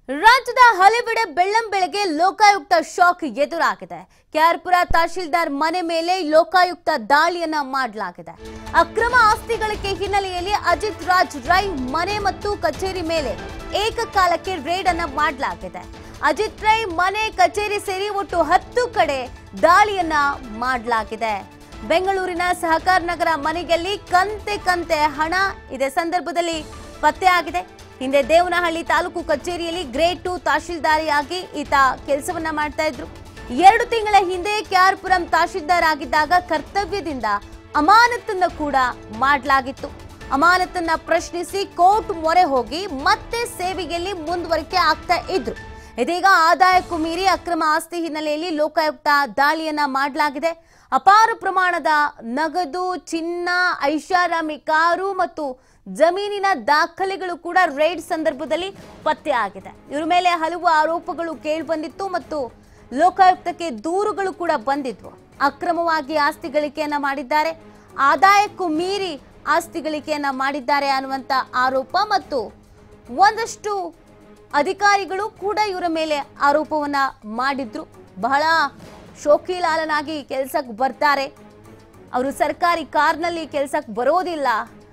ರಾಜ್ಯದ ಹಲವೆಡೆ ಬೆಳ್ಳಂಬೆಳಗ್ಗೆ ಲೋಕಾಯುಕ್ತ ಶಾಕ್ ಎದುರಾಗಿದೆ ಕೆಆರ್ಪುರ ತಹಶೀಲ್ದಾರ್ ಮನೆ ಮೇಲೆ ಲೋಕಾಯುಕ್ತ ದಾಳಿಯನ್ನ ಮಾಡಲಾಗಿದೆ ಅಕ್ರಮ ಆಸ್ತಿ ಗಳಿಕೆ ಹಿನ್ನೆಲೆಯಲ್ಲಿ ಅಜಿತ್ ರಾಜ್ ರೈ ಮನೆ ಮತ್ತು ಕಚೇರಿ ಮೇಲೆ ಏಕಕಾಲಕ್ಕೆ ರೇಡ್ ಅನ್ನ ಮಾಡಲಾಗಿದೆ ಅಜಿತ್ ರೈ ಮನೆ ಕಚೇರಿ ಸೇರಿ ಒಟ್ಟು ಹತ್ತು ಕಡೆ ದಾಳಿಯನ್ನ ಮಾಡಲಾಗಿದೆ ಬೆಂಗಳೂರಿನ ಸಹಕಾರ ನಗರ ಮನೆಯಲ್ಲಿ ಕಂತೆ ಕಂತೆ ಹಣ ಇದೇ ಸಂದರ್ಭದಲ್ಲಿ ಪತ್ತೆಯಾಗಿದೆ ಹಿಂದೆ ದೇವನಹಳ್ಳಿ ತಾಲೂಕು ಕಚೇರಿಯಲ್ಲಿ ಗ್ರೇಡ್ ಟು ತಹಶೀಲ್ದಾರಿಯಾಗಿ ಈತ ಕೆಲಸವನ್ನ ಮಾಡ್ತಾ ಇದ್ರು ಎರಡು ತಿಂಗಳ ಹಿಂದೆ ಕ್ಯಾರ್ಪುರಂ ತಹಶೀಲ್ದಾರ್ ಆಗಿದ್ದಾಗ ಕರ್ತವ್ಯದಿಂದ ಅಮಾನತನ್ನ ಕೂಡ ಮಾಡಲಾಗಿತ್ತು ಅಮಾನತನ್ನ ಪ್ರಶ್ನಿಸಿ ಕೋರ್ಟ್ ಮೊರೆ ಹೋಗಿ ಮತ್ತೆ ಸೇವೆಯಲ್ಲಿ ಮುಂದುವರಿಕೆ ಆಗ್ತಾ ಇದ್ರು ಇದೀಗ ಆದಾಯಕ್ಕೂ ಮೀರಿ ಅಕ್ರಮ ಆಸ್ತಿ ಹಿನ್ನೆಲೆಯಲ್ಲಿ ಲೋಕಾಯುಕ್ತ ದಾಳಿಯನ್ನ ಮಾಡಲಾಗಿದೆ ಅಪಾರ ಪ್ರಮಾಣದ ನಗದು ಚಿನ್ನ ಐಷಾರಾಮಿ ಕಾರು ಮತ್ತು ಜಮೀನಿನ ದಾಖಲೆಗಳು ಕೂಡ ರೇಡ್ ಸಂದರ್ಭದಲ್ಲಿ ಪತ್ತೆಯಾಗಿದೆ ಇವ್ರ ಮೇಲೆ ಹಲವು ಆರೋಪಗಳು ಕೇಳಿಬಂದಿತ್ತು ಮತ್ತು ಲೋಕಾಯುಕ್ತಕ್ಕೆ ದೂರುಗಳು ಕೂಡ ಬಂದಿದ್ವು ಅಕ್ರಮವಾಗಿ ಆಸ್ತಿ ಗಳಿಕೆಯನ್ನ ಮಾಡಿದ್ದಾರೆ ಆದಾಯಕ್ಕೂ ಮೀರಿ ಆಸ್ತಿ ಗಳಿಕೆಯನ್ನ ಮಾಡಿದ್ದಾರೆ ಅನ್ನುವಂತ ಆರೋಪ ಮತ್ತು ಒಂದಷ್ಟು ಅಧಿಕಾರಿಗಳು ಕೂಡ ಇವರ ಮೇಲೆ ಆರೋಪವನ್ನ ಮಾಡಿದ್ರು ಬಹಳ ಶೋಕಿಲಾಲನಾಗಿ ಕೆಲ್ಸಕ್ಕೆ ಬರ್ತಾರೆ ಅವರು ಸರ್ಕಾರಿ ಕಾರ್ನಲ್ಲಿ ಕೆಲ್ಸಕ್ಕೆ ಬರೋದಿಲ್ಲ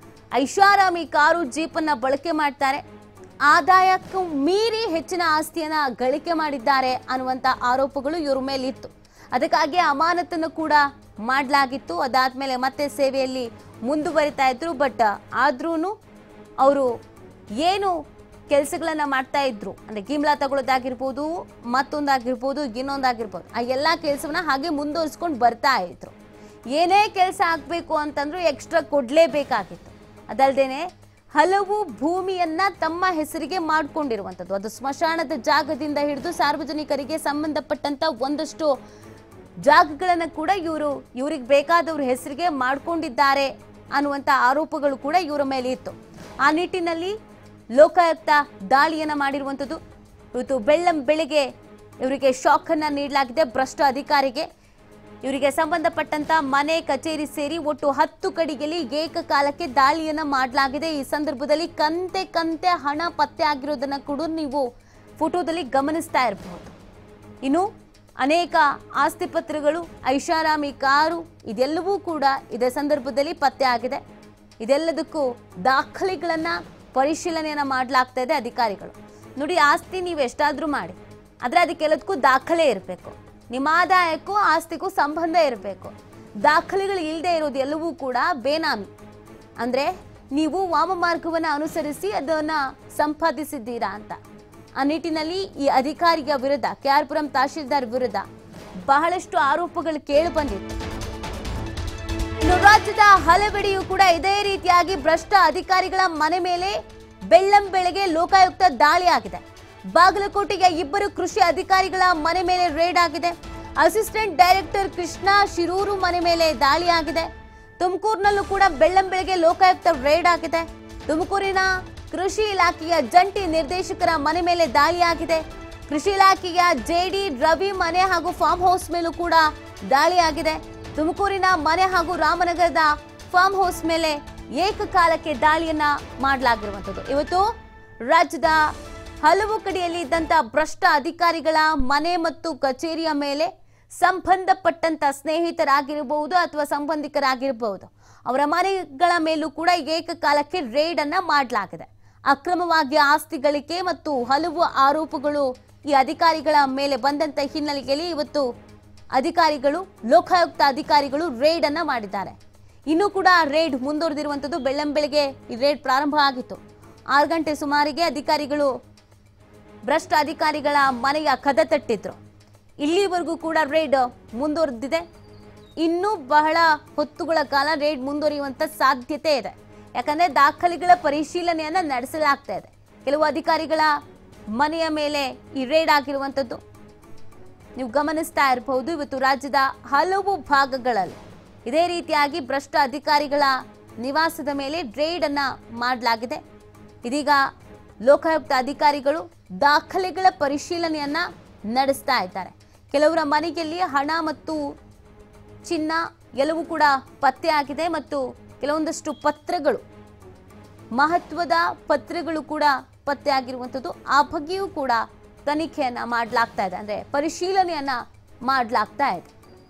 ಐಷಾರಾಮಿ ಕಾರು ಜೀಪನ್ನ ಬಳಕೆ ಮಾಡ್ತಾರೆ ಆದಾಯಕ್ಕೂ ಮೀರಿ ಹೆಚ್ಚಿನ ಆಸ್ತಿಯನ್ನ ಗಳಿಕೆ ಮಾಡಿದ್ದಾರೆ ಅನ್ನುವಂಥ ಆರೋಪಗಳು ಇವ್ರ ಮೇಲೆ ಇತ್ತು ಅದಕ್ಕಾಗಿ ಅಮಾನತನ್ನು ಕೂಡ ಮಾಡಲಾಗಿತ್ತು ಅದಾದ್ಮೇಲೆ ಮತ್ತೆ ಸೇವೆಯಲ್ಲಿ ಮುಂದುವರಿತಾ ಇದ್ರು ಬಟ್ ಆದ್ರೂ ಅವರು ಏನು ಕೆಲಸಗಳನ್ನ ಮಾಡ್ತಾ ಇದ್ರು ಅಂದ್ರೆ ಗಿಮ್ಲಾ ತಗೊಳ್ಳೋದಾಗಿರ್ಬೋದು ಮತ್ತೊಂದಾಗಿರ್ಬೋದು ಇನ್ನೊಂದಾಗಿರ್ಬೋದು ಆ ಎಲ್ಲ ಕೆಲಸವನ್ನ ಹಾಗೆ ಮುಂದುವರಿಸ್ಕೊಂಡು ಬರ್ತಾ ಇದ್ರು ಏನೇ ಕೆಲಸ ಆಗಬೇಕು ಅಂತಂದ್ರೂ ಎಕ್ಸ್ಟ್ರಾ ಕೊಡಲೇಬೇಕಾಗಿತ್ತು ಅದಲ್ಲದೇನೆ ಹಲವು ಭೂಮಿಯನ್ನ ತಮ್ಮ ಹೆಸರಿಗೆ ಮಾಡ್ಕೊಂಡಿರುವಂಥದ್ದು ಅದು ಸ್ಮಶಾನದ ಜಾಗದಿಂದ ಹಿಡಿದು ಸಾರ್ವಜನಿಕರಿಗೆ ಸಂಬಂಧಪಟ್ಟಂತ ಒಂದಷ್ಟು ಜಾಗಗಳನ್ನು ಕೂಡ ಇವರು ಇವ್ರಿಗೆ ಬೇಕಾದವ್ರ ಹೆಸರಿಗೆ ಮಾಡ್ಕೊಂಡಿದ್ದಾರೆ ಅನ್ನುವಂಥ ಆರೋಪಗಳು ಕೂಡ ಇವರ ಮೇಲೆ ಇತ್ತು ಆ ನಿಟ್ಟಿನಲ್ಲಿ ಲೋಕಾಯುಕ್ತ ದಾಳಿಯನ್ನ ಮಾಡಿರುವಂಥದ್ದು ಇವತ್ತು ಬೆಳ್ಳಂ ಬೆಳಿಗ್ಗೆ ಇವರಿಗೆ ಶಾಕ್ ಅನ್ನ ನೀಡಲಾಗಿದೆ ಭ್ರಷ್ಟ ಅಧಿಕಾರಿಗೆ ಇವರಿಗೆ ಸಂಬಂಧಪಟ್ಟಂತ ಮನೆ ಕಚೇರಿ ಸೇರಿ ಒಟ್ಟು ಹತ್ತು ಕಡೆಯಲ್ಲಿ ಏಕಕಾಲಕ್ಕೆ ದಾಳಿಯನ್ನ ಮಾಡಲಾಗಿದೆ ಈ ಸಂದರ್ಭದಲ್ಲಿ ಕಂತೆ ಕಂತೆ ಹಣ ಪತ್ತೆ ಆಗಿರೋದನ್ನ ಕೂಡ ನೀವು ಫೋಟೋದಲ್ಲಿ ಗಮನಿಸ್ತಾ ಇರಬಹುದು ಇನ್ನು ಅನೇಕ ಆಸ್ತಿ ಪತ್ರಗಳು ಐಷಾರಾಮಿ ಕಾರು ಇದೆಲ್ಲವೂ ಕೂಡ ಇದೇ ಸಂದರ್ಭದಲ್ಲಿ ಪತ್ತೆ ಆಗಿದೆ ಇದೆಲ್ಲದಕ್ಕೂ ದಾಖಲೆಗಳನ್ನ ಪರಿಶೀಲನೆಯನ್ನ ಮಾಡಲಾಗ್ತಾ ಇದೆ ಅಧಿಕಾರಿಗಳು ನೋಡಿ ಆಸ್ತಿ ನೀವು ಎಷ್ಟಾದ್ರೂ ಮಾಡಿ ಆದ್ರೆ ಅದಕ್ಕೆಲ್ಲದಕ್ಕೂ ದಾಖಲೆ ಇರಬೇಕು ನಿಮ್ಮ ಆದಾಯಕ್ಕೂ ಆಸ್ತಿಗೂ ಸಂಬಂಧ ಇರಬೇಕು ದಾಖಲೆಗಳು ಇಲ್ಲದೆ ಇರೋದು ಎಲ್ಲವೂ ಕೂಡ ಬೇನಾಮಿ ಅಂದ್ರೆ ನೀವು ವಾಮಮಾರ್ಗವನ್ನು ಅನುಸರಿಸಿ ಅದನ್ನ ಸಂಪಾದಿಸಿದ್ದೀರಾ ಅಂತ ಆ ನಿಟ್ಟಿನಲ್ಲಿ ಈ ಅಧಿಕಾರಿಯ ವಿರುದ್ಧ ಕೆಆರ್ಪುರಂ ತಹಶೀಲ್ದಾರ್ ವಿರುದ್ಧ ಬಹಳಷ್ಟು ಆರೋಪಗಳು ಕೇಳಿ ಬಂದಿತ್ತು ಇನ್ನು ರಾಜ್ಯದ ಹಲವೆಡೆಯೂ ಕೂಡ ಇದೇ ರೀತಿಯಾಗಿ ಭ್ರಷ್ಟ ಅಧಿಕಾರಿಗಳ ಮನೆ ಮೇಲೆ ಬೆಳ್ಳಂ ಬೆಳಗ್ಗೆ ಲೋಕಾಯುಕ್ತ ದಾಳಿ ಆಗಿದೆ ಬಾಗಲಕೋಟೆಯ ಇಬ್ಬರು ಕೃಷಿ ಅಧಿಕಾರಿಗಳ ಮನೆ ಮೇಲೆ ರೇಡ್ ಆಗಿದೆ ಅಸಿಸ್ಟೆಂಟ್ ಡೈರೆಕ್ಟರ್ ಕೃಷ್ಣ ಶಿರೂರು ಮನೆ ಮೇಲೆ ದಾಳಿ ಆಗಿದೆ ತುಮಕೂರಿನಲ್ಲೂ ಕೂಡ ಬೆಳ್ಳಂ ಬೆಳಗ್ಗೆ ಲೋಕಾಯುಕ್ತ ರೇಡ್ ಆಗಿದೆ ತುಮಕೂರಿನ ಕೃಷಿ ಇಲಾಖೆಯ ಜಂಟಿ ನಿರ್ದೇಶಕರ ಮನೆ ಮೇಲೆ ದಾಳಿಯಾಗಿದೆ ಕೃಷಿ ಇಲಾಖೆಯ ಜೆಡಿ ರವಿ ಮನೆ ಹಾಗೂ ಫಾರ್ಮ್ ಹೌಸ್ ಮೇಲೂ ಕೂಡ ದಾಳಿಯಾಗಿದೆ ತುಮಕೂರಿನ ಮನೆ ಹಾಗೂ ರಾಮನಗರದ ಫಾರ್ಮ್ ಹೌಸ್ ಮೇಲೆ ಏಕಕಾಲಕ್ಕೆ ದಾಳಿಯನ್ನ ಮಾಡಲಾಗಿರುವಂಥದ್ದು ಇವತ್ತು ರಾಜ್ಯದ ಹಲವು ಕಡೆಯಲ್ಲಿ ಇದ್ದಂತ ಭ್ರಷ್ಟ ಅಧಿಕಾರಿಗಳ ಮನೆ ಮತ್ತು ಕಚೇರಿಯ ಮೇಲೆ ಸಂಬಂಧಪಟ್ಟಂತ ಸ್ನೇಹಿತರಾಗಿರಬಹುದು ಅಥವಾ ಸಂಬಂಧಿಕರಾಗಿರಬಹುದು ಅವರ ಮನೆಗಳ ಮೇಲೂ ಕೂಡ ಏಕಕಾಲಕ್ಕೆ ರೇಡ್ ಅನ್ನ ಮಾಡಲಾಗಿದೆ ಅಕ್ರಮವಾಗಿ ಆಸ್ತಿ ಗಳಿಕೆ ಮತ್ತು ಹಲವು ಆರೋಪಗಳು ಈ ಅಧಿಕಾರಿಗಳ ಮೇಲೆ ಬಂದಂತ ಹಿನ್ನೆಲೆಯಲ್ಲಿ ಇವತ್ತು ಅಧಿಕಾರಿಗಳು ಲೋಕಾಯುಕ್ತ ಅಧಿಕಾರಿಗಳು ರೇಡ್ ಅನ್ನ ಮಾಡಿದ್ದಾರೆ ಇನ್ನೂ ಕೂಡ ರೇಡ್ ಮುಂದುವರೆದಿರುವಂಥದ್ದು ಬೆಳ್ಳಂಬೆಳಗ್ಗೆ ಈ ರೇಡ್ ಪ್ರಾರಂಭ ಆಗಿತ್ತು ಆರು ಗಂಟೆ ಸುಮಾರಿಗೆ ಅಧಿಕಾರಿಗಳು ಭ್ರಷ್ಟ ಅಧಿಕಾರಿಗಳ ಮನೆಯ ಕದ ತಟ್ಟಿದ್ರು ಇಲ್ಲಿವರೆಗೂ ಕೂಡ ರೇಡ್ ಮುಂದುವರೆದಿದೆ ಇನ್ನೂ ಬಹಳ ಹೊತ್ತುಗಳ ಕಾಲ ರೇಡ್ ಮುಂದುವರಿಯುವಂತ ಸಾಧ್ಯತೆ ಇದೆ ಯಾಕಂದ್ರೆ ದಾಖಲೆಗಳ ಪರಿಶೀಲನೆಯನ್ನ ನಡೆಸಲಾಗ್ತಾ ಇದೆ ಕೆಲವು ಅಧಿಕಾರಿಗಳ ಮನೆಯ ಮೇಲೆ ಈ ರೇಡ್ ಆಗಿರುವಂಥದ್ದು ನೀವು ಗಮನಿಸ್ತಾ ಇರಬಹುದು ಇವತ್ತು ರಾಜ್ಯದ ಹಲವು ಭಾಗಗಳಲ್ಲಿ ಇದೇ ರೀತಿಯಾಗಿ ಭ್ರಷ್ಟ ಅಧಿಕಾರಿಗಳ ನಿವಾಸದ ಮೇಲೆ ರೇಡ್ ಅನ್ನ ಮಾಡಲಾಗಿದೆ ಇದೀಗ ಲೋಕಾಯುಕ್ತ ಅಧಿಕಾರಿಗಳು ದಾಖಲೆಗಳ ಪರಿಶೀಲನೆಯನ್ನ ನಡೆಸ್ತಾ ಇದ್ದಾರೆ ಕೆಲವರ ಮನೆಯಲ್ಲಿ ಹಣ ಮತ್ತು ಚಿನ್ನ ಎಲ್ಲವೂ ಕೂಡ ಪತ್ತೆಯಾಗಿದೆ ಮತ್ತು ಕೆಲವೊಂದಷ್ಟು ಪತ್ರಗಳು ಮಹತ್ವದ ಪತ್ರಗಳು ಕೂಡ ಪತ್ತೆಯಾಗಿರುವಂಥದ್ದು ಆ ಬಗ್ಗೆಯೂ ಕೂಡ ತನಿಖೆಯನ್ನ ಮಾಡಲಾಗ್ತಾ ಇದೆ ಅಂದ್ರೆ ಪರಿಶೀಲನೆಯನ್ನ ಮಾಡಲಾಗ್ತಾ ಇದೆ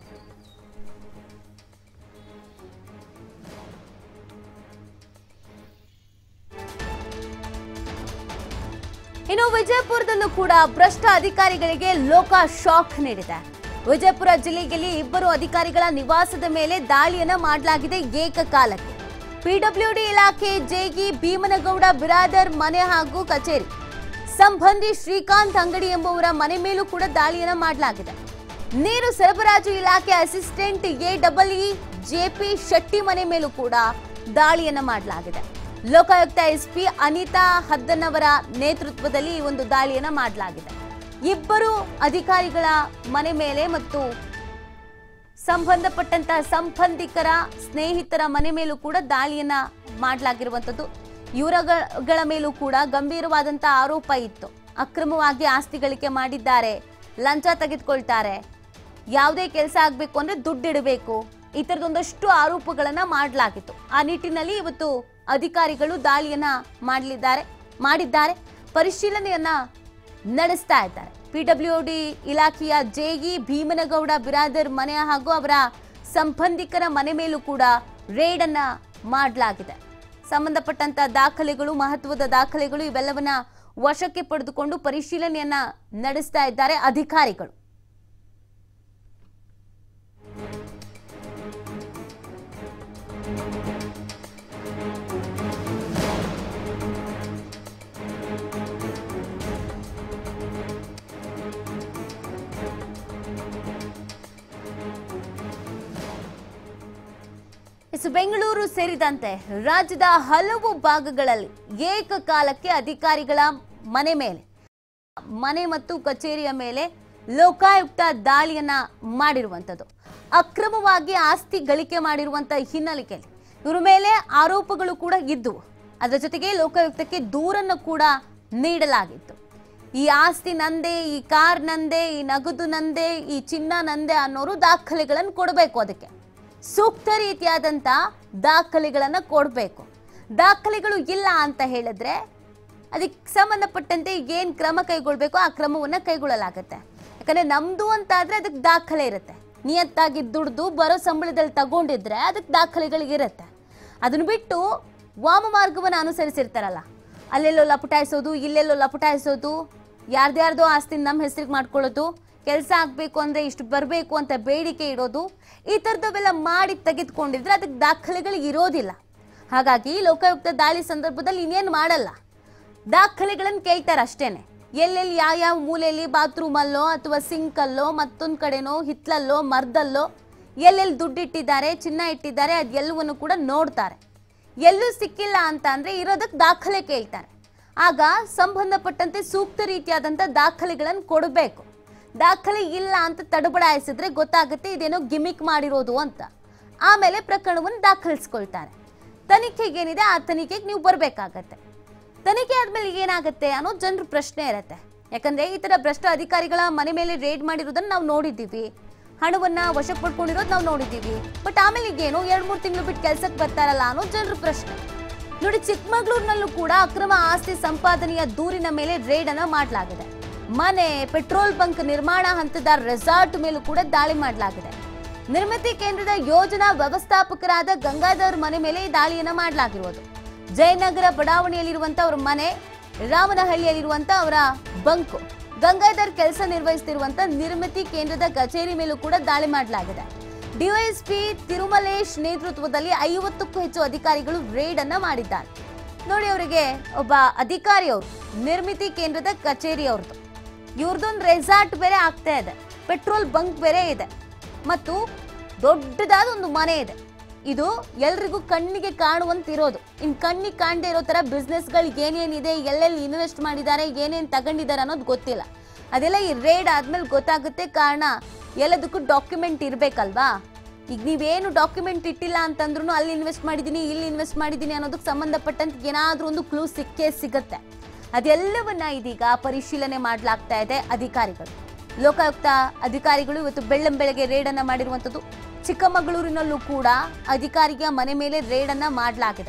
ಇನ್ನು ವಿಜಯಪುರದಲ್ಲೂ ಕೂಡ ಭ್ರಷ್ಟ ಅಧಿಕಾರಿಗಳಿಗೆ ಲೋಕ ಶಾಕ್ ನೀಡಿದೆ ವಿಜಯಪುರ ಜಿಲ್ಲೆಯಲ್ಲಿ ಇಬ್ಬರು ಅಧಿಕಾರಿಗಳ ನಿವಾಸದ ಮೇಲೆ ದಾಳಿಯನ್ನ ಮಾಡಲಾಗಿದೆ ಏಕಕಾಲಕ್ಕೆ ಪಿಡಬ್ಲ್ಯೂಡಿ ಇಲಾಖೆ ಜೇಗಿ ಭೀಮನಗೌಡ ಬಿರಾದರ್ ಮನೆ ಹಾಗೂ ಕಚೇರಿ ಸಂಬಂಧಿ ಶ್ರೀಕಾಂತ್ ಅಂಗಡಿ ಎಂಬುವರ ಮನೆ ಮೇಲೂ ಕೂಡ ದಾಳಿಯನ್ನ ಮಾಡಲಾಗಿದೆ ನೀರು ಸರಬರಾಜು ಇಲಾಖೆ assistant A double E JP Shetty ಮನೆ ಮೇಲೂ ಕೂಡ ದಾಳಿಯನ್ನ ಮಾಡಲಾಗಿದೆ ಲೋಕಾಯುಕ್ತ ಎಸ್ಪಿ ಅನಿತಾ ಹದ್ದನವರ ನೇತೃತ್ವದಲ್ಲಿ ಈ ಒಂದು ದಾಳಿಯನ್ನ ಮಾಡಲಾಗಿದೆ ಇಬ್ಬರು ಅಧಿಕಾರಿಗಳ ಮನೆ ಮೇಲೆ ಮತ್ತು ಸಂಬಂಧಪಟ್ಟಂತಹ ಸಂಬಂಧಿಕರ ಸ್ನೇಹಿತರ ಮನೆ ಮೇಲೂ ಕೂಡ ದಾಳಿಯನ್ನ ಮಾಡಲಾಗಿರುವಂಥದ್ದು ಇವರಗಳ ಮೇಲೂ ಕೂಡ ಗಂಭೀರವಾದಂತಹ ಆರೋಪ ಇತ್ತು ಅಕ್ರಮವಾಗಿ ಆಸ್ತಿ ಗಳಿಕೆ ಮಾಡಿದ್ದಾರೆ ಲಂಚ ತೆಗೆದುಕೊಳ್ತಾರೆ ಯಾವುದೇ ಕೆಲಸ ಆಗಬೇಕು ಅಂದ್ರೆ ದುಡ್ಡಿಡಬೇಕು ಈ ಥರದೊಂದಷ್ಟು ಆರೋಪಗಳನ್ನ ಮಾಡಲಾಗಿತ್ತು ಆ ನಿಟ್ಟಿನಲ್ಲಿ ಇವತ್ತು ಅಧಿಕಾರಿಗಳು ದಾಳಿಯನ್ನ ಮಾಡಲಿದ್ದಾರೆ ಮಾಡಿದ್ದಾರೆ ಪರಿಶೀಲನೆಯನ್ನ ನಡೆಸ್ತಾ ಇದ್ದಾರೆ ಪಿಡಬ್ಲ್ಯೂ ಡಿ ಇಲಾಖೆಯ ಜೆಇ ಭೀಮನಗೌಡ ಬಿರಾದರ್ ಮನೆ ಹಾಗೂ ಅವರ ಸಂಬಂಧಿಕರ ಮನೆ ಮೇಲೂ ಕೂಡ ರೇಡ್ ಅನ್ನ ಮಾಡಲಾಗಿದೆ ಸಂಬಂಧಪಟ್ಟಂತ ದಾಖಲೆಗಳು ಮಹತ್ವದ ದಾಖಲೆಗಳು ಇವೆಲ್ಲವನ್ನ ವಶಕ್ಕೆ ಪಡೆದುಕೊಂಡು ಪರಿಶೀಲನೆಯನ್ನ ನಡೆಸ್ತಾ ಇದ್ದಾರೆ ಅಧಿಕಾರಿಗಳು ಇನ್ನು ಬೆಂಗಳೂರು ಸೇರಿದಂತೆ ರಾಜ್ಯದ ಹಲವು ಭಾಗಗಳಲ್ಲಿ ಏಕಕಾಲಕ್ಕೆ ಅಧಿಕಾರಿಗಳ ಮನೆ ಮೇಲೆ ಮನೆ ಮತ್ತು ಕಚೇರಿಯ ಮೇಲೆ ಲೋಕಾಯುಕ್ತ ದಾಳಿಯನ್ನ ಮಾಡಿರುವಂಥದ್ದು ಅಕ್ರಮವಾಗಿ ಆಸ್ತಿ ಗಳಿಕೆ ಮಾಡಿರುವಂತಹ ಹಿನ್ನೆಲೆಯಲ್ಲಿ ಇವರ ಮೇಲೆ ಆರೋಪಗಳು ಕೂಡ ಇದ್ದವು ಅದರ ಜೊತೆಗೆ ಲೋಕಾಯುಕ್ತಕ್ಕೆ ದೂರನ್ನು ಕೂಡ ನೀಡಲಾಗಿತ್ತು ಈ ಆಸ್ತಿ ನಂದೇ ಈ ಕಾರ್ ನಂದೇ ಈ ನಗದು ನಂದೇ ಈ ಚಿನ್ನ ನಂದೇ ಅನ್ನೋರು ದಾಖಲೆಗಳನ್ನು ಕೊಡಬೇಕು ಅದಕ್ಕೆ ಸೂಕ್ತ ರೀತಿಯಾದಂಥ ದಾಖಲೆಗಳನ್ನ ಕೊಡಬೇಕು ದಾಖಲೆಗಳು ಇಲ್ಲ ಅಂತ ಹೇಳಿದ್ರೆ ಅದಕ್ಕೆ ಸಂಬಂಧಪಟ್ಟಂತೆ ಏನು ಕ್ರಮ ಕೈಗೊಳ್ಬೇಕು ಆ ಕ್ರಮವನ್ನ ಕೈಗೊಳ್ಳಲಾಗತ್ತೆ ಯಾಕಂದ್ರೆ ನಮ್ದು ಅಂತ ಆದ್ರೆ ಅದಕ್ಕೆ ದಾಖಲೆ ಇರುತ್ತೆ ನಿಯತ್ತಾಗಿ ದುಡ್ದು ಬರೋ ಸಂಬಳದಲ್ಲಿ ತಗೊಂಡಿದ್ರೆ ಅದಕ್ಕೆ ದಾಖಲೆಗಳಿಗಿರುತ್ತೆ ಅದನ್ನ ಬಿಟ್ಟು ವಾಮ ಮಾರ್ಗವನ್ನು ಅನುಸರಿಸಿರ್ತಾರಲ್ಲ ಅಲ್ಲೆಲ್ಲೋ ಲಪಟಾಯಿಸೋದು ಇಲ್ಲೆಲ್ಲೋ ಲಪಟಾಯಿಸೋದು ಯಾರ್ದ್ಯಾರ್ದೋ ಆಸ್ತಿ ನಮ್ಮ ಹೆಸರಿಗೆ ಮಾಡ್ಕೊಳ್ಳೋದು ಕೆಲಸ ಆಗಬೇಕು ಅಂದರೆ ಇಷ್ಟು ಬರಬೇಕು ಅಂತ ಬೇಡಿಕೆ ಇಡೋದು ಈ ಥರದವೆಲ್ಲ ಮಾಡಿ ತೆಗೆದುಕೊಂಡಿದ್ರೆ ಅದಕ್ಕೆ ದಾಖಲೆಗಳು ಇರೋದಿಲ್ಲ ಹಾಗಾಗಿ ಲೋಕಾಯುಕ್ತ ದಾಳಿ ಸಂದರ್ಭದಲ್ಲಿ ಇನ್ನೇನು ಮಾಡಲ್ಲ ದಾಖಲೆಗಳನ್ನು ಕೇಳ್ತಾರೆ ಅಷ್ಟೇನೆ ಎಲ್ಲೆಲ್ಲಿ ಯಾವ ಯಾವ ಮೂಲೆಯಲ್ಲಿ ಬಾತ್ರೂಮಲ್ಲೋ ಅಥವಾ ಸಿಂಕಲ್ಲೋ ಮತ್ತೊಂದು ಕಡೆನೋ ಹಿತ್ಲಲ್ಲೋ ಮರದಲ್ಲೋ ಎಲ್ಲೆಲ್ಲಿ ದುಡ್ಡು ಇಟ್ಟಿದ್ದಾರೆ ಚಿನ್ನ ಇಟ್ಟಿದ್ದಾರೆ ಅದೆಲ್ಲವನ್ನು ಕೂಡ ನೋಡ್ತಾರೆ ಎಲ್ಲೂ ಸಿಕ್ಕಿಲ್ಲ ಅಂತ ಅಂದ್ರೆ ಇರೋದಕ್ಕೆ ದಾಖಲೆ ಕೇಳ್ತಾರೆ ಆಗ ಸಂಬಂಧಪಟ್ಟಂತೆ ಸೂಕ್ತ ರೀತಿಯಾದಂಥ ದಾಖಲೆಗಳನ್ನು ಕೊಡಬೇಕು ದಾಖಲೆ ಇಲ್ಲ ಅಂತ ತಡಬಡಾಯಿಸಿದ್ರೆ ಗೊತ್ತಾಗುತ್ತೆ ಇದೇನೋ ಗಿಮಿಕ್ ಮಾಡಿರೋದು ಅಂತ ಆಮೇಲೆ ಪ್ರಕರಣವನ್ನು ದಾಖಲಿಸ್ಕೊಳ್ತಾರೆ ತನಿಖೆಗೇನಿದೆ ಆ ತನಿಖೆಗೆ ನೀವು ಬರಬೇಕಾಗತ್ತೆ ತನಿಖೆ ಆದ್ಮೇಲೆ ಏನಾಗುತ್ತೆ ಅನ್ನೋ ಜನರ ಪ್ರಶ್ನೆ ಇರುತ್ತೆ ಯಾಕಂದ್ರೆ ಈ ತರ ಭ್ರಷ್ಟ ಅಧಿಕಾರಿಗಳ ಮನೆ ಮೇಲೆ ರೇಡ್ ಮಾಡಿರೋದನ್ನ ನಾವು ನೋಡಿದ್ದೀವಿ ಹಣವನ್ನ ವಶಕ್ಕೆ ಪಡ್ಕೊಂಡಿರೋದು ನಾವು ನೋಡಿದ್ದೀವಿ ಬಟ್ ಆಮೇಲೆ ಈಗೇನು ಎರಡ್ ಮೂರು ತಿಂಗಳು ಬಿಟ್ಟು ಕೆಲ್ಸಕ್ಕೆ ಬರ್ತಾರಲ್ಲ ಅನ್ನೋ ಜನರ ಪ್ರಶ್ನೆ ನೋಡಿ ಚಿಕ್ಕಮಗಳೂರಿನಲ್ಲೂ ಕೂಡ ಅಕ್ರಮ ಆಸ್ತಿ ಸಂಪಾದನೆಯ ದೂರಿನ ಮೇಲೆ ರೇಡ್ ಅನ್ನ ಮಾಡಲಾಗಿದೆ ಮನೆ ಪೆಟ್ರೋಲ್ ಬಂಕ್ ನಿರ್ಮಾಣ ಹಂತದ ರೆಸಾರ್ಟ್ ಮೇಲೂ ಕೂಡ ದಾಳಿ ಮಾಡಲಾಗಿದೆ ನಿರ್ಮಿತಿ ಕೇಂದ್ರದ ಯೋಜನಾ ವ್ಯವಸ್ಥಾಪಕರಾದ ಗಂಗಾಧರ್ ಮನೆ ಮೇಲೆ ಈ ದಾಳಿಯನ್ನ ಮಾಡಲಾಗಿರುವುದು ಜಯನಗರ ಬಡಾವಣೆಯಲ್ಲಿರುವಂತ ಅವರ ಮನೆ ರಾಮನಹಳ್ಳಿಯಲ್ಲಿರುವಂತ ಅವರ ಬಂಕು ಗಂಗಾಧರ್ ಕೆಲಸ ನಿರ್ವಹಿಸುತ್ತಿರುವಂತ ನಿರ್ಮಿತಿ ಕೇಂದ್ರದ ಕಚೇರಿ ಮೇಲೂ ಕೂಡ ದಾಳಿ ಮಾಡಲಾಗಿದೆ ಡಿವೈಎಸ್ಪಿ ತಿರುಮಲೇಶ್ ನೇತೃತ್ವದಲ್ಲಿ ಐವತ್ತಕ್ಕೂ ಹೆಚ್ಚು ಅಧಿಕಾರಿಗಳು ರೇಡ್ ಅನ್ನ ಮಾಡಿದ್ದಾರೆ ನೋಡಿ ಅವರಿಗೆ ಒಬ್ಬ ಅಧಿಕಾರಿ ಅವರು ನಿರ್ಮಿತಿ ಕೇಂದ್ರದ ಕಚೇರಿ ಅವ್ರದ್ದು ಇವ್ರದ್ದೊಂದು ರೆಸಾರ್ಟ್ ಬೇರೆ ಆಗ್ತಾ ಇದೆ ಪೆಟ್ರೋಲ್ ಬಂಕ್ ಬೇರೆ ಇದೆ ಮತ್ತು ದೊಡ್ಡದಾದ ಒಂದು ಮನೆ ಇದೆ ಇದು ಎಲ್ರಿಗೂ ಕಣ್ಣಿಗೆ ಕಾಣುವಂತಿರೋದು ಇನ್ ಕಣ್ಣಿಗೆ ಕಾಣದೇ ಇರೋ ತರ ಬಿಸ್ನೆಸ್ಗಳು ಏನೇನಿದೆ ಎಲ್ಲೆಲ್ಲಿ ಇನ್ವೆಸ್ಟ್ ಮಾಡಿದ್ದಾರೆ ಏನೇನು ತಗೊಂಡಿದ್ದಾರೆ ಅನ್ನೋದು ಗೊತ್ತಿಲ್ಲ ಅದೆಲ್ಲ ಈ ರೇಡ್ ಆದ್ಮೇಲೆ ಗೊತ್ತಾಗುತ್ತೆ ಕಾರಣ ಎಲ್ಲದಕ್ಕೂ ಡಾಕ್ಯುಮೆಂಟ್ ಇರಬೇಕಲ್ವಾ ಈಗ ನೀವೇನು ಡಾಕ್ಯುಮೆಂಟ್ ಇಟ್ಟಿಲ್ಲ ಅಂತಂದ್ರೂ ಅಲ್ಲಿ ಇನ್ವೆಸ್ಟ್ ಮಾಡಿದ್ದೀನಿ ಇಲ್ಲಿ ಇನ್ವೆಸ್ಟ್ ಮಾಡಿದ್ದೀನಿ ಅನ್ನೋದಕ್ಕೆ ಸಂಬಂಧಪಟ್ಟಂತೆ ಏನಾದರೂ ಒಂದು ಕ್ಲೂ ಸಿಕ್ಕೇ ಸಿಗುತ್ತೆ ಅದೆಲ್ಲವನ್ನ ಇದೀಗ ಪರಿಶೀಲನೆ ಮಾಡಲಾಗ್ತಾ ಇದೆ ಅಧಿಕಾರಿಗಳು ಲೋಕಾಯುಕ್ತ ಅಧಿಕಾರಿಗಳು ಇವತ್ತು ಬೆಳ್ಳಂ ಬೆಳಗ್ಗೆ ರೇಡ್ ಅನ್ನ ಮಾಡಿರುವಂತದ್ದು ಚಿಕ್ಕಮಗಳೂರಿನಲ್ಲೂ ಕೂಡ ಅಧಿಕಾರಿಯ ಮನೆ ಮೇಲೆ ರೇಡ್ ಅನ್ನ ಮಾಡಲಾಗಿದೆ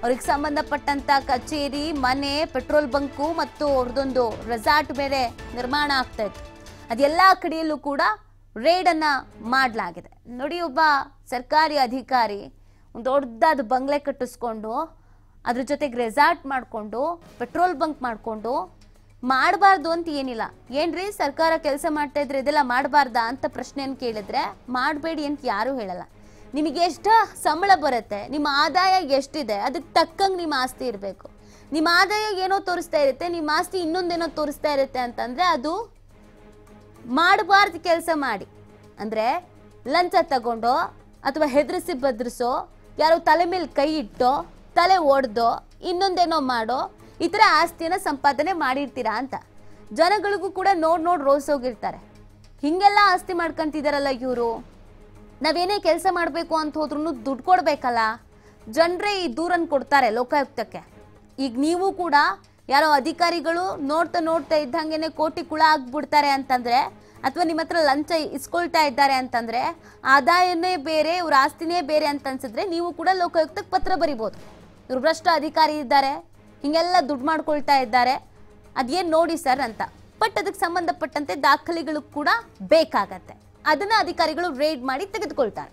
ಅವ್ರಿಗೆ ಸಂಬಂಧಪಟ್ಟಂತ ಕಚೇರಿ ಮನೆ ಪೆಟ್ರೋಲ್ ಬಂಕು ಮತ್ತು ಅವ್ರದ್ದೊಂದು ರೆಸಾರ್ಟ್ ಬೇರೆ ನಿರ್ಮಾಣ ಆಗ್ತಾ ಇತ್ತು ಅದೆಲ್ಲ ಕಡೆಯಲ್ಲೂ ಕೂಡ ರೇಡ್ ಅನ್ನ ಮಾಡಲಾಗಿದೆ ನೋಡಿ ಒಬ್ಬ ಸರ್ಕಾರಿ ಅಧಿಕಾರಿ ಒಂದು ದೊಡ್ಡದಾದ ಬಂಗ್ಲೆ ಕಟ್ಟಿಸ್ಕೊಂಡು ಅದ್ರ ಜೊತೆಗೆ ರೆಸಾರ್ಟ್ ಮಾಡಿಕೊಂಡು ಪೆಟ್ರೋಲ್ ಬಂಕ್ ಮಾಡಿಕೊಂಡು ಮಾಡಬಾರ್ದು ಅಂತ ಏನಿಲ್ಲ ಏನ್ರಿ ಸರ್ಕಾರ ಕೆಲಸ ಮಾಡ್ತಾ ಇದ್ರೆ ಇದೆಲ್ಲ ಮಾಡಬಾರ್ದಾ ಅಂತ ಪ್ರಶ್ನೆಯನ್ನು ಕೇಳಿದ್ರೆ ಮಾಡಬೇಡಿ ಅಂತ ಯಾರೂ ಹೇಳಲ್ಲ ನಿಮಗೆ ಎಷ್ಟು ಸಂಬಳ ಬರುತ್ತೆ ನಿಮ್ಮ ಆದಾಯ ಎಷ್ಟಿದೆ ಅದಕ್ಕೆ ತಕ್ಕಂಗೆ ನಿಮ್ಮ ಆಸ್ತಿ ಇರಬೇಕು ನಿಮ್ಮ ಆದಾಯ ಏನೋ ತೋರಿಸ್ತಾ ಇರುತ್ತೆ ನಿಮ್ಮ ಆಸ್ತಿ ಇನ್ನೊಂದೇನೋ ತೋರಿಸ್ತಾ ಇರುತ್ತೆ ಅಂತಂದ್ರೆ ಅದು ಮಾಡಬಾರ್ದು ಕೆಲಸ ಮಾಡಿ ಅಂದರೆ ಲಂಚ ತಗೊಂಡೋ ಅಥವಾ ಹೆದರಿಸಿ ಬದ್ರಿಸೋ ಯಾರೋ ತಲೆ ಮೇಲೆ ಕೈ ಇಟ್ಟೋ ತಲೆ ಒಡೆದೋ ಇನ್ನೊಂದೇನೋ ಮಾಡೋ ಈ ಥರ ಆಸ್ತಿನ ಸಂಪಾದನೆ ಮಾಡಿರ್ತೀರಾ ಅಂತ ಜನಗಳಿಗೂ ಕೂಡ ನೋಡ್ ನೋಡ್ ರೋಸ್ ಹೋಗಿರ್ತಾರೆ ಹಿಂಗೆಲ್ಲ ಆಸ್ತಿ ಮಾಡ್ಕೊಂತಿದಾರಲ್ಲ ಇವರು ನಾವೇನೇ ಕೆಲಸ ಮಾಡಬೇಕು ಅಂತ ಹೋದ್ರೂ ದುಡ್ಡು ಕೊಡ್ಬೇಕಲ್ಲ ಜನರೇ ಈ ದೂರನ್ನು ಕೊಡ್ತಾರೆ ಲೋಕಾಯುಕ್ತಕ್ಕೆ ಈಗ ನೀವು ಕೂಡ ಯಾರೋ ಅಧಿಕಾರಿಗಳು ನೋಡ್ತಾ ನೋಡ್ತಾ ಇದ್ದಂಗೆನೆ ಕೋಟಿ ಕುಳ ಆಗ್ಬಿಡ್ತಾರೆ ಅಂತಂದ್ರೆ ಅಥವಾ ನಿಮ್ಮ ಹತ್ರ ಲಂಚ ಇಸ್ಕೊಳ್ತಾ ಇದ್ದಾರೆ ಅಂತಂದ್ರೆ ಆದಾಯನೇ ಬೇರೆ ಇವ್ರ ಆಸ್ತಿನೇ ಬೇರೆ ಅಂತ ಅನ್ಸಿದ್ರೆ ನೀವು ಕೂಡ ಲೋಕಾಯುಕ್ತಕ್ಕೆ ಪತ್ರ ಬರಿಬೋದು ಇವ್ರು ಭ್ರಷ್ಟ ಅಧಿಕಾರಿ ಇದ್ದಾರೆ ಹಿಂಗೆಲ್ಲ ದುಡ್ಡು ಮಾಡ್ಕೊಳ್ತಾ ಇದ್ದಾರೆ ಅದೇನು ನೋಡಿ ಸರ್ ಅಂತ ಬಟ್ ಅದಕ್ಕೆ ಸಂಬಂಧಪಟ್ಟಂತೆ ದಾಖಲೆಗಳು ಕೂಡ ಬೇಕಾಗತ್ತೆ ಅದನ್ನ ಅಧಿಕಾರಿಗಳು ರೇಡ್ ಮಾಡಿ ತೆಗೆದುಕೊಳ್ತಾರೆ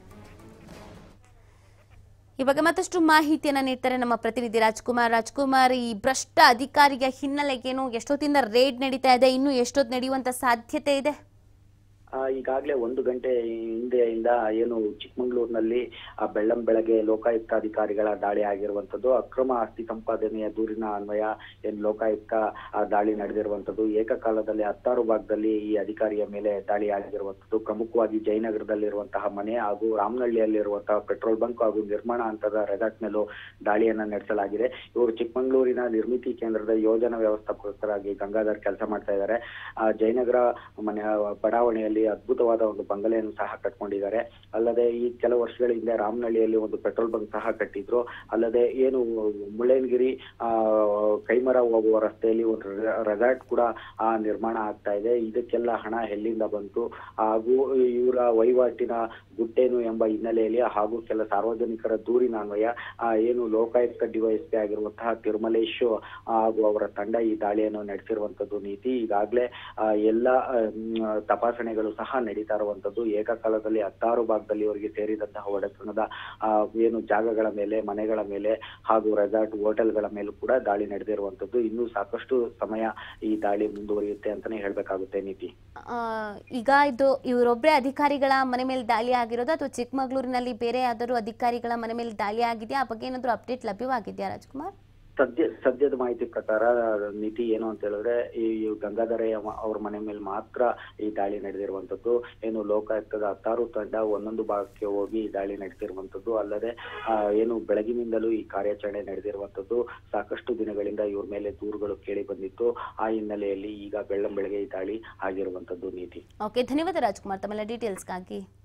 ಇವಾಗ ಮತ್ತಷ್ಟು ಮಾಹಿತಿಯನ್ನ ನೀಡ್ತಾರೆ ನಮ್ಮ ಪ್ರತಿನಿಧಿ ರಾಜ್ಕುಮಾರ್ ರಾಜ್ಕುಮಾರ್ ಈ ಭ್ರಷ್ಟ ಅಧಿಕಾರಿಯ ಹಿನ್ನೆಲೆಗೇನು ಎಷ್ಟೊತ್ತಿಂದ ರೇಡ್ ನಡೀತಾ ಇದೆ ಇನ್ನು ಎಷ್ಟೊತ್ತು ನಡೆಯುವಂತ ಸಾಧ್ಯತೆ ಇದೆ ಆ, ಈಗಾಗ್ಲೇ ಒಂದು ಗಂಟೆ ಹಿಂದೆಯಿಂದ ಏನು ಚಿಕ್ಕಮಂಗ್ಳೂರಿನಲ್ಲಿ ಆ ಬೆಳ್ಳಂ ಬೆಳಗ್ಗೆ ಲೋಕಾಯುಕ್ತ ಅಧಿಕಾರಿಗಳ ದಾಳಿ ಆಗಿರುವಂತದ್ದು ಅಕ್ರಮ ಆಸ್ತಿ ಸಂಪಾದನೆಯ ದೂರಿನ ಅನ್ವಯ ಏನು ಲೋಕಾಯುಕ್ತ ಆ ದಾಳಿ ನಡೆದಿರುವಂತದ್ದು ಏಕಕಾಲದಲ್ಲಿ ಹತ್ತಾರು ಭಾಗದಲ್ಲಿ ಈ ಅಧಿಕಾರಿಯ ಮೇಲೆ ದಾಳಿ ಆಗಿರುವಂತದ್ದು ಪ್ರಮುಖವಾಗಿ ಜಯನಗರದಲ್ಲಿರುವಂತಹ ಮನೆ ಹಾಗೂ ರಾಮನಹಳ್ಳಿಯಲ್ಲಿರುವಂತಹ ಪೆಟ್ರೋಲ್ ಬಂಕ್ ಹಾಗೂ ನಿರ್ಮಾಣ ಹಂತದ ರೆಸಾರ್ಟ್ ಮೇಲೂ ದಾಳಿಯನ್ನ ನಡೆಸಲಾಗಿದೆ ಇವರು ಚಿಕ್ಕಮಂಗ್ಳೂರಿನ ನಿರ್ಮಿತಿ ಕೇಂದ್ರದ ಯೋಜನಾ ವ್ಯವಸ್ಥಾಪಕರಾಗಿ ಗಂಗಾಧರ್ ಕೆಲಸ ಮಾಡ್ತಾ ಇದ್ದಾರೆ ಆ ಜಯನಗರ ಮನೆ ಬಡಾವಣೆಯಲ್ಲಿ ಅದ್ಭುತವಾದ ಒಂದು ಬಂಗಲೆಯನ್ನು ಸಹ ಕಟ್ಕೊಂಡಿದ್ದಾರೆ ಅಲ್ಲದೆ ಈ ಕೆಲವು ವರ್ಷಗಳ ಹಿಂದೆ ರಾಮನಹಳ್ಳಿಯಲ್ಲಿ ಒಂದು ಪೆಟ್ರೋಲ್ ಬಂಕ್ ಸಹ ಕಟ್ಟಿದ್ರು ಅಲ್ಲದೆ ಏನು ಮುಳ್ಳಯ್ಯನಗಿರಿ ಆ ಕೈಮರ ಹೋಗುವ ರಸ್ತೆಯಲ್ಲಿ ಒಂದು ರೆಸಾರ್ಟ್ ಕೂಡ ಆ ನಿರ್ಮಾಣ ಆಗ್ತಾ ಇದೆ ಇದಕ್ಕೆಲ್ಲ ಹಣ ಎಲ್ಲಿಂದ ಬಂತು ಹಾಗೂ ಇವರ ವಹಿವಾಟಿನ ಗುಟ್ಟೇನು ಎಂಬ ಹಿನ್ನೆಲೆಯಲ್ಲಿ ಹಾಗೂ ಕೆಲ ಸಾರ್ವಜನಿಕರ ದೂರಿನ ಅನ್ವಯ ಆ, ಏನು ಲೋಕಾಯುಕ್ತ ಡಿವೈಎಸ್ಪಿ ಆಗಿರುವಂತಹ ತಿರುಮಲೇಶ್ ಹಾಗೂ ಅವರ ತಂಡ ಈ ದಾಳಿಯನ್ನು ನಡೆಸಿರುವಂತದ್ದು ನೀತಿ ಈಗಾಗಲೇ ಆ, ಎಲ್ಲ ಆ, ಮ್, ತಪಾಸಣೆಗಳು ಸಹ ನಡೀತಾ ಇರುವಂತದ್ದು ಏಕಕಾಲದಲ್ಲಿ ಹತ್ತಾರು ಭಾಗದಲ್ಲಿ ಅವರಿಗೆ ಸೇರಿದಂತಹ ಒಡೆತನದ ಆ, ಏನು ಜಾಗಗಳ ಮೇಲೆ ಮನೆಗಳ ಮೇಲೆ ಹಾಗೂ ರೆಸಾರ್ಟ್ ಹೋಟೆಲ್ಗಳ ಮೇಲೂ ಕೂಡ ದಾಳಿ ನಡೆದಿರುವಂತದ್ದು ಇನ್ನೂ ಸಾಕಷ್ಟು ಸಮಯ ಈ ದಾಳಿ ಮುಂದುವರಿಯುತ್ತೆ ಅಂತಾನೆ ಹೇಳ್ಬೇಕಾಗುತ್ತೆ ನೀತಿ ಆ, ಈಗ ಇದು ಇವರೊಬ್ಬರೇ ಅಧಿಕಾರಿಗಳ ಮನೆ ಮೇಲೆ ದಾಳಿ ಆಗಿರೋದು ಅಥವಾ ಚಿಕ್ಕಮಗಳೂರಿನಲ್ಲಿ ಬೇರೆ ಯಾವ್ದಾದ್ರು ಅಧಿಕಾರಿಗಳ ಮನೆ ಮೇಲೆ ದಾಳಿ ಆಗಿದೆಯಾ ಆ ಬಗ್ಗೆ ಏನಾದ್ರು ಅಪ್ಡೇಟ್ ಲಭ್ಯವಾಗಿದೆಯಾ ರಾಜ್ಕುಮಾರ್ ಸದ್ಯ ಸದ್ಯದ ಮಾಹಿತಿ ಪ್ರಕಾರ ನೀತಿ ಏನು ಅಂತ ಹೇಳಿದ್ರೆ ಈ ಗಂಗಾಧರಯ್ಯ ಮ- ಅವ್ರ ಮನೆ ಮೇಲೆ ಮಾತ್ರ ಈ ದಾಳಿ ನಡೆದಿರುವಂತದ್ದು ಏನು ಲೋಕಾಯುಕ್ತದ ಹತ್ತಾರು ತಂಡ ಒಂದೊಂದು ಭಾಗಕ್ಕೆ ಹೋಗಿ ಈ ದಾಳಿ ನಡೆಸಿರುವಂತದ್ದು ಅಲ್ಲದೆ ಆ, ಏನು ಬೆಳಗಿನಿಂದಲೂ ಈ ಕಾರ್ಯಾಚರಣೆ ನಡೆದಿರುವಂತದ್ದು ಸಾಕಷ್ಟು ದಿನಗಳಿಂದ ಇವ್ರ ಮೇಲೆ ದೂರುಗಳು ಕೇಳಿ ಬಂದಿತ್ತು ಆ ಹಿನ್ನೆಲೆಯಲ್ಲಿ ಈಗ ಬೆಳ್ಳಂ ಬೆಳಗ್ಗೆ ಈ ದಾಳಿ ಆಗಿರುವಂತದ್ದು ನೀತಿ ಓಕೆ ಧನ್ಯವಾದ ರಾಜ್ಕುಮಾರ್ ತಮ್ಮೆಲ್ಲ ಡೀಟೇಲ್ಸ್ಗಾಗಿ